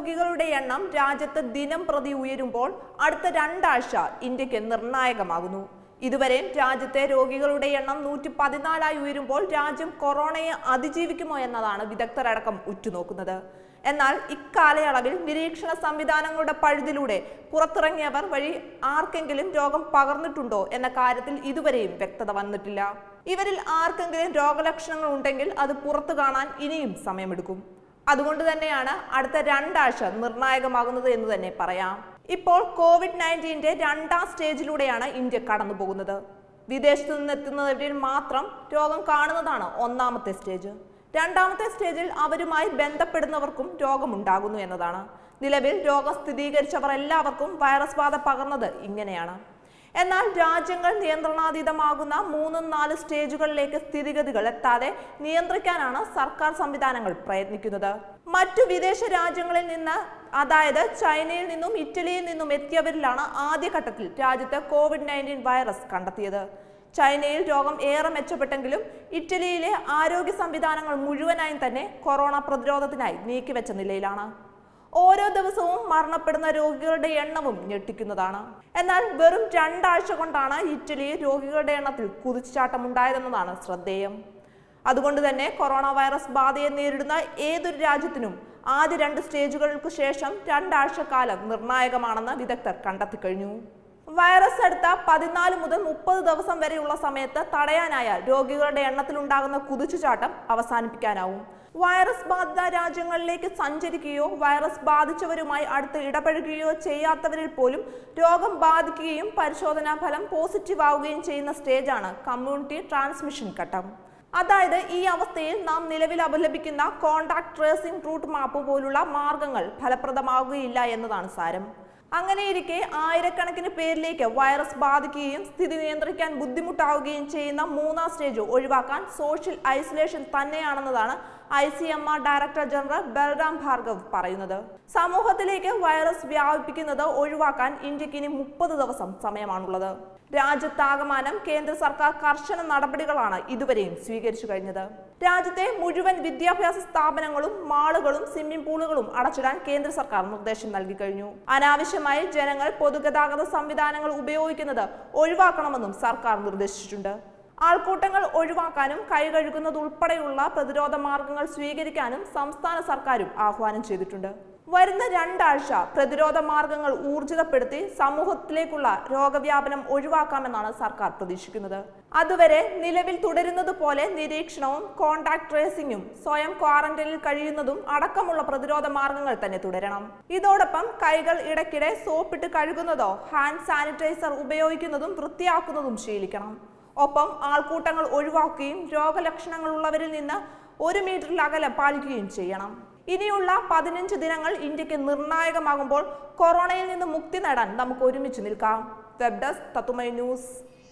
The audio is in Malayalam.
രോഗികളുടെ എണ്ണം രാജ്യത്ത് ദിനം പ്രതി ഉയരുമ്പോൾ അടുത്ത രണ്ടാഴ്ച ഇന്ത്യക്ക് നിർണായകമാകുന്നു ഇതുവരെ രാജ്യത്തെ രോഗികളുടെ എണ്ണം നൂറ്റി പതിനാലായി ഉയരുമ്പോൾ രാജ്യം കൊറോണയെ അതിജീവിക്കുമോ എന്നതാണ് വിദഗ്ധരടക്കം ഉറ്റുനോക്കുന്നത് എന്നാൽ ഇക്കാലയളവിൽ നിരീക്ഷണ സംവിധാനങ്ങളുടെ പഴുതിലൂടെ പുറത്തിറങ്ങിയവർ വഴി ആർക്കെങ്കിലും രോഗം പകർന്നിട്ടുണ്ടോ എന്ന കാര്യത്തിൽ ഇതുവരെയും വ്യക്തത വന്നിട്ടില്ല ഇവരിൽ ആർക്കെങ്കിലും രോഗലക്ഷണങ്ങൾ ഉണ്ടെങ്കിൽ അത് പുറത്തു കാണാൻ ഇനിയും സമയമെടുക്കും അതുകൊണ്ട് തന്നെയാണ് അടുത്ത രണ്ടാഴ്ച നിർണായകമാകുന്നത് എന്ന് തന്നെ പറയാം ഇപ്പോൾ കോവിഡ് നയൻറ്റീൻ്റെ രണ്ടാം സ്റ്റേജിലൂടെയാണ് ഇന്ത്യ കടന്നു പോകുന്നത് വിദേശത്തു നിന്നെത്തുന്നവരിൽ മാത്രം രോഗം കാണുന്നതാണ് ഒന്നാമത്തെ സ്റ്റേജ് രണ്ടാമത്തെ സ്റ്റേജിൽ അവരുമായി ബന്ധപ്പെടുന്നവർക്കും രോഗമുണ്ടാകുന്നു എന്നതാണ് നിലവിൽ രോഗം സ്ഥിരീകരിച്ചവർ എല്ലാവർക്കും വൈറസ് ബാധ പകർന്നത് ഇങ്ങനെയാണ് എന്നാൽ രാജ്യങ്ങൾ നിയന്ത്രണാതീതമാകുന്ന മൂന്നും നാല് സ്റ്റേജുകളിലേക്ക് സ്ഥിതിഗതികൾ എത്താതെ നിയന്ത്രിക്കാനാണ് സർക്കാർ സംവിധാനങ്ങൾ പ്രയത്നിക്കുന്നത് മറ്റു വിദേശ രാജ്യങ്ങളിൽ നിന്ന് അതായത് ചൈനയിൽ നിന്നും ഇറ്റലിയിൽ നിന്നും എത്തിയവരിലാണ് ആദ്യഘട്ടത്തിൽ രാജ്യത്ത് കോവിഡ് നയൻറ്റീൻ വൈറസ് കണ്ടെത്തിയത് ചൈനയിൽ രോഗം ഏറെ മെച്ചപ്പെട്ടെങ്കിലും ഇറ്റലിയിലെ ആരോഗ്യ സംവിധാനങ്ങൾ മുഴുവനായും തന്നെ കൊറോണ പ്രതിരോധത്തിനായി നീക്കിവെച്ച നിലയിലാണ് ഓരോ ദിവസവും മരണപ്പെടുന്ന രോഗികളുടെ എണ്ണവും ഞെട്ടിക്കുന്നതാണ് എന്നാൽ വെറും രണ്ടാഴ്ച കൊണ്ടാണ് ഇറ്റലിയിൽ രോഗികളുടെ എണ്ണത്തിൽ കുതിച്ചുചാട്ടമുണ്ടായതെന്നതാണ് ശ്രദ്ധേയം അതുകൊണ്ട് തന്നെ കൊറോണ വൈറസ് ബാധയെ നേരിടുന്ന ഏതൊരു രാജ്യത്തിനും ആദ്യ രണ്ട് സ്റ്റേജുകൾക്ക് ശേഷം രണ്ടാഴ്ച കാലം നിർണായകമാണെന്ന് വിദഗ്ധർ കണ്ടെത്തിക്കഴിഞ്ഞു വൈറസ് എടുത്ത പതിനാല് മുതൽ മുപ്പത് ദിവസം വരെയുള്ള സമയത്ത് തടയാനായാൽ രോഗികളുടെ എണ്ണത്തിലുണ്ടാകുന്ന കുതിച്ചുചാട്ടം അവസാനിപ്പിക്കാനാവും വൈറസ് ബാധിത രാജ്യങ്ങളിലേക്ക് സഞ്ചരിക്കുകയോ വൈറസ് ബാധിച്ചവരുമായി അടുത്ത് ഇടപഴകുകയോ ചെയ്യാത്തവരിൽ പോലും രോഗം ബാധിക്കുകയും പരിശോധനാ ഫലം പോസിറ്റീവ് ആവുകയും ചെയ്യുന്ന സ്റ്റേജാണ് കമ്മ്യൂണിറ്റി ട്രാൻസ്മിഷൻ ഘട്ടം അതായത് ഈ അവസ്ഥയിൽ നാം നിലവിൽ അപലപിക്കുന്ന കോണ്ടാക്ട് ട്രേസിംഗ് റൂട്ട് മാപ്പ് പോലുള്ള മാർഗങ്ങൾ ഫലപ്രദമാവുകയില്ല എന്നതാണ് സാരം അങ്ങനെയിരിക്കെ ആയിരക്കണക്കിന് പേരിലേക്ക് വൈറസ് ബാധിക്കുകയും സ്ഥിതി നിയന്ത്രിക്കാൻ ബുദ്ധിമുട്ടാവുകയും ചെയ്യുന്ന മൂന്നാം സ്റ്റേജ് ഒഴിവാക്കാൻ സോഷ്യൽ ഐസൊലേഷൻ തന്നെയാണെന്നതാണ് I C M R director general Balram Bhargav പറയുന്നത് സമൂഹത്തിലേക്ക് വൈറസ് വ്യാപിപ്പിക്കുന്നത് ഒഴിവാക്കാൻ ഇന്ത്യക്ക് ഇനി മുപ്പത് ദിവസം സമയമാണുള്ളത് രാജ്യത്താകമാനം കേന്ദ്ര സർക്കാർ കർശന നടപടികളാണ് ഇതുവരെയും സ്വീകരിച്ചു കഴിഞ്ഞത് രാജ്യത്തെ മുഴുവൻ വിദ്യാഭ്യാസ സ്ഥാപനങ്ങളും മാളുകളും സ്വിമ്മിംഗ് പൂളുകളും അടച്ചിടാൻ കേന്ദ്ര സർക്കാർ നിർദ്ദേശം നൽകി കഴിഞ്ഞു അനാവശ്യമായി ജനങ്ങൾ പൊതുഗതാഗത സംവിധാനങ്ങൾ ഉപയോഗിക്കുന്നത് ഒഴിവാക്കണമെന്നും സർക്കാർ നിർദ്ദേശിച്ചിട്ടുണ്ട് ആൾക്കൂട്ടങ്ങൾ ഒഴിവാക്കാനും കൈ കഴുകുന്നത് ഉൾപ്പെടെയുള്ള പ്രതിരോധ മാർഗങ്ങൾ സ്വീകരിക്കാനും സംസ്ഥാന സർക്കാരും ആഹ്വാനം ചെയ്തിട്ടുണ്ട് വരുന്ന രണ്ടാഴ്ച പ്രതിരോധ മാർഗങ്ങൾ ഊർജിതപ്പെടുത്തി സമൂഹത്തിലേക്കുള്ള രോഗവ്യാപനം ഒഴിവാക്കാമെന്നാണ് സർക്കാർ പ്രതീക്ഷിക്കുന്നത് അതുവരെ നിലവിൽ തുടരുന്നത് പോലെ നിരീക്ഷണവും കോണ്ടാക്ട് ട്രേസിംഗും സ്വയം ക്വാറന്റൈനിൽ കഴിയുന്നതും അടക്കമുള്ള പ്രതിരോധ മാർഗങ്ങൾ തന്നെ തുടരണം ഇതോടൊപ്പം കൈകൾ ഇടയ്ക്കിടെ സോപ്പിട്ട് കഴുകുന്നതോ ഹാൻഡ് സാനിറ്റൈസർ ഉപയോഗിക്കുന്നതും വൃത്തിയാക്കുന്നതും ശീലിക്കണം ഒപ്പം ആൾക്കൂട്ടങ്ങൾ ഒഴിവാക്കുകയും രോഗലക്ഷണങ്ങളുള്ളവരിൽ നിന്ന് ഒരു മീറ്ററിൽ അകലം പാലിക്കുകയും ചെയ്യണം ഇനിയുള്ള പതിനഞ്ച് ദിനങ്ങൾ ഇന്ത്യക്ക് നിർണായകമാകുമ്പോൾ കൊറോണയിൽ നിന്ന് മുക്തി നേടാൻ നമുക്ക് ഒരുമിച്ച് നിൽക്കാം വെബ് ഡെസ്ക് തത്തുമൈ ന്യൂസ്